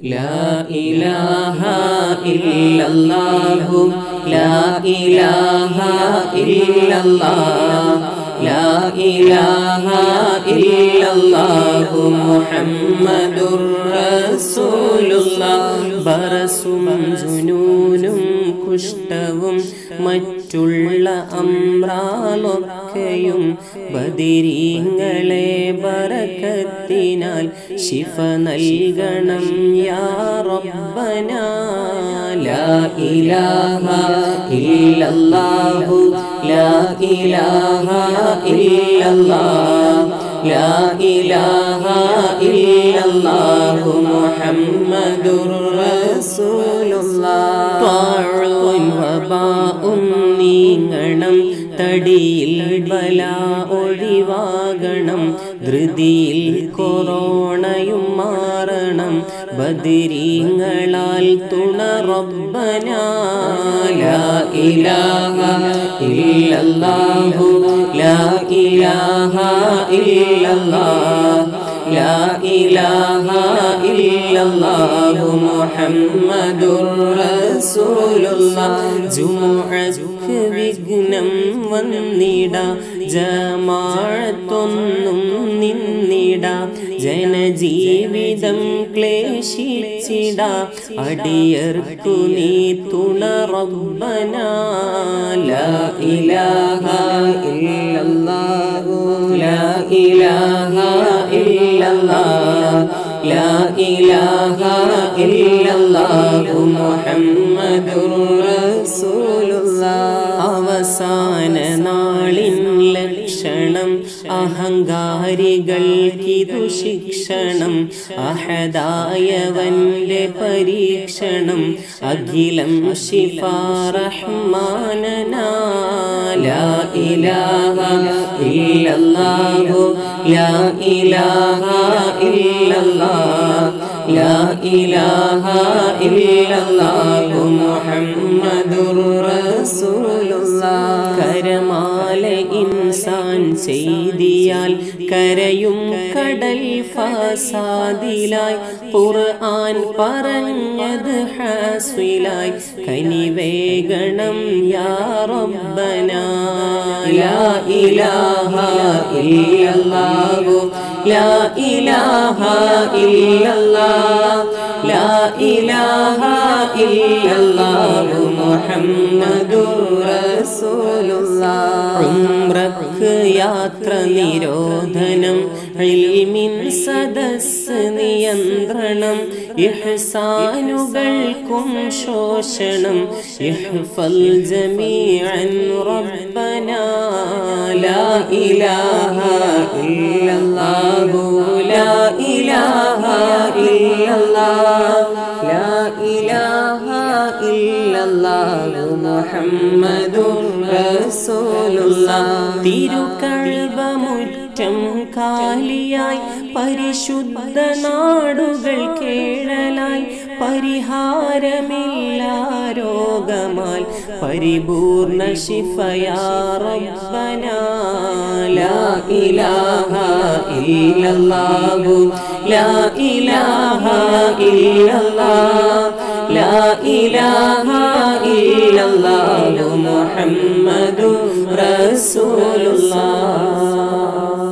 لا إله إلا الله لا إله إلا الله لا إله إلا الله محمد رسول الله ബറസും ജുനൂനും കുഷ്ഠവും മറ്റുള്ള അമ്രാളൊക്കെയും ബദിരീങ്ങളെ ബറക്കത്തിനാൽ ശിഫ നൽകണം യാ റബ്ബന ലാ ഇലാഹ ഇല്ലല്ലാഹു ലാ ഇലാഹ ഇല്ലല്ലാഹ് ലാ ഇലാഹ ഇല്ലല്ലാഹു മുഹമ്മദുർ റസൂലുള്ളാഹ് ത്വാഉൻ വബാഉം നീങ്ങണം തടിയിൽ ബല ഒഴിവാകണം ധൃതിയിൽ കൊറോണയും മാറണം ബദിരീങ്ങളാൽ തുണ റബ്ബന ലാ ഇലാഹ ഇല്ലല്ലാഹു ലാ ഇലാഹ ഇല്ലല്ലാഹ് ലാ ഇലാഹ ഇല്ലല്ലാഹു മുഹമ്മദുർ റസൂലുള്ളാഹ് ജുമുഅക്ക് വിഘ്നം വന്നിട ജമാഅത്തൊന്നും നിന്നിട ജനജീവിതം ക്ലേശിച്ചിട അടിയർക്കു നീ തുണ റബ്ബന ലാ ഇലാഹ ഇല്ലല്ലാഹു ലാ ഇലാഹ ഇല്ലല്ലാഹ് ലാ ഇലാഹ ഇല്ലല്ലാഹു മുഹമ്മദുർ റസൂലുള്ളാഹ് അവസാന നാളിൻ ലക്ഷണം അഹങ്കാരികൾക്കിതു ശിക്ഷണം അഹദായവന്റെ പരീക്ഷണം അഖിലം ശിഫാറഹ്മാനന ലാ ഇലാഹ ഇല്ലല്ലാഹു ലാ ഇലാഹ ഇല്ലല്ലാഹ് ലാ ഇലാഹ ഇല്ലല്ലാഹു മുഹമ്മദുർ റസൂലുള്ളാഹ് കരമാല ഇൻസാൻ ചെയ്തിയാൽ കരയും കടൽ ഫസാദിലായി ഖുർആൻ പറഞ്ഞത് ഹാസ്വിലായി കനിവേഗണം യാ റബ്ബന ലാ ഇലാഹ ഇല്ലല്ലാഹു ലാ ഇലാഹ ഇല്ലല്ലാഹ് ലാ ഇലാഹ ഇല്ലല്ലാഹു മുഹമ്മദുർ റസൂലുള്ളാഹ് ഉംറക്ക് യാത്ര നിരോധനം ഇൽമിൻ സദസ് നിയന്ത്രണം ഇഹ്സാനുകൾക്കും ശോഷണം ഇഹ്ഫൽ ജമീഅൻ റബ്ബന ലാ ഇലാഹ ഇല്ലല്ലാഹു ലാ ഇലാഹ ഇല്ലല്ലാഹ് ലാ ഇലാഹ ഇല്ലല്ലാഹു മുഹമ്മദുർ റസൂലുള്ളാഹ് തിരുക്കൽബമുറ്റം കാലിയായി പരിശുദ്ധ നാടുകൾ കേഴലായി പരിഹാരമില്ലാ രോഗമാൽ പരിപൂർണ ശിഫയാ റബ്ബന ലാ ഇലാഹ ഇല്ലല്ലാഹു ലാ ഇലാഹ ഇല്ലല്ലാഹ് ലാ ഇലാഹ ഇല്ലല്ലാഹു മുഹമ്മദുർ റസൂലുള്ളാഹ്